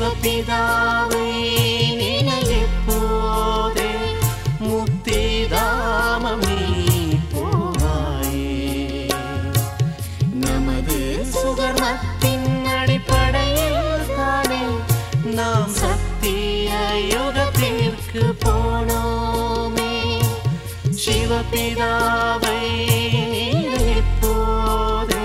சிவபிதாவை நினைப்போதே முத்திதாமம் நீ போவாயே நமது சுகர்மத்தின் அடிப்படையில் தானே நாம் சத்திய யுகத்திற்கு போனோமே சிவபிதாவை நினைப்போதே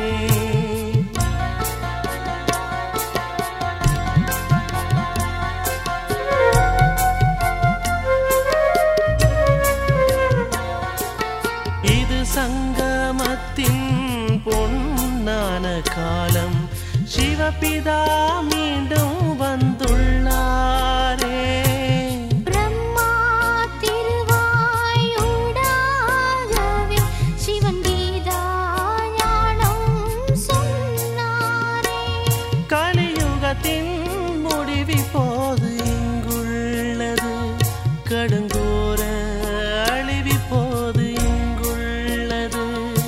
இது சங்கமத்தின் பொன்னான காலம் சிவபிதா மீண்டும் வந்துள்ளாரே பிரம்மா திருவாயூடாகவே சிவன் கீதா ஞானம் சொன்னாரே கலியுகத்தின் முடிவி போது இங்குள்ளது கடுங்கோர அழிவி போது இங்குள்ளது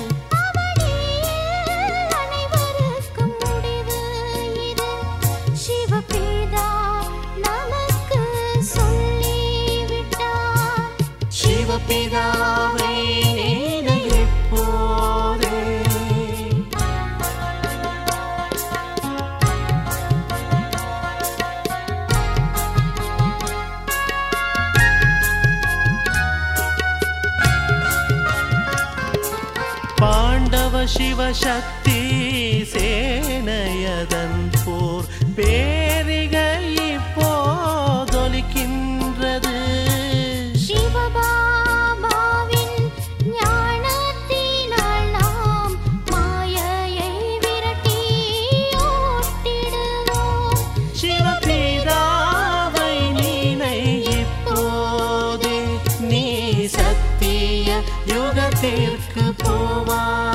அவனில் அனைவருக்கும் முடிவு இது சிவபீதா நமக்கு சொல்லிவிட்டார் சிவபிதாவை நினைப்போதே பாண்டவ சிவசக்தி சேனையதன் போர் பேரிகள் இப்போதொலிக்கின்றது சிவபாபாவின் ஞானத்தினால் நாம் மாயையை விரட்டி ஓட்டிடுவோம் சிவபிதாவை நீனை இப்போதே நீ சத்திய யுகத்திற்கு போவாய்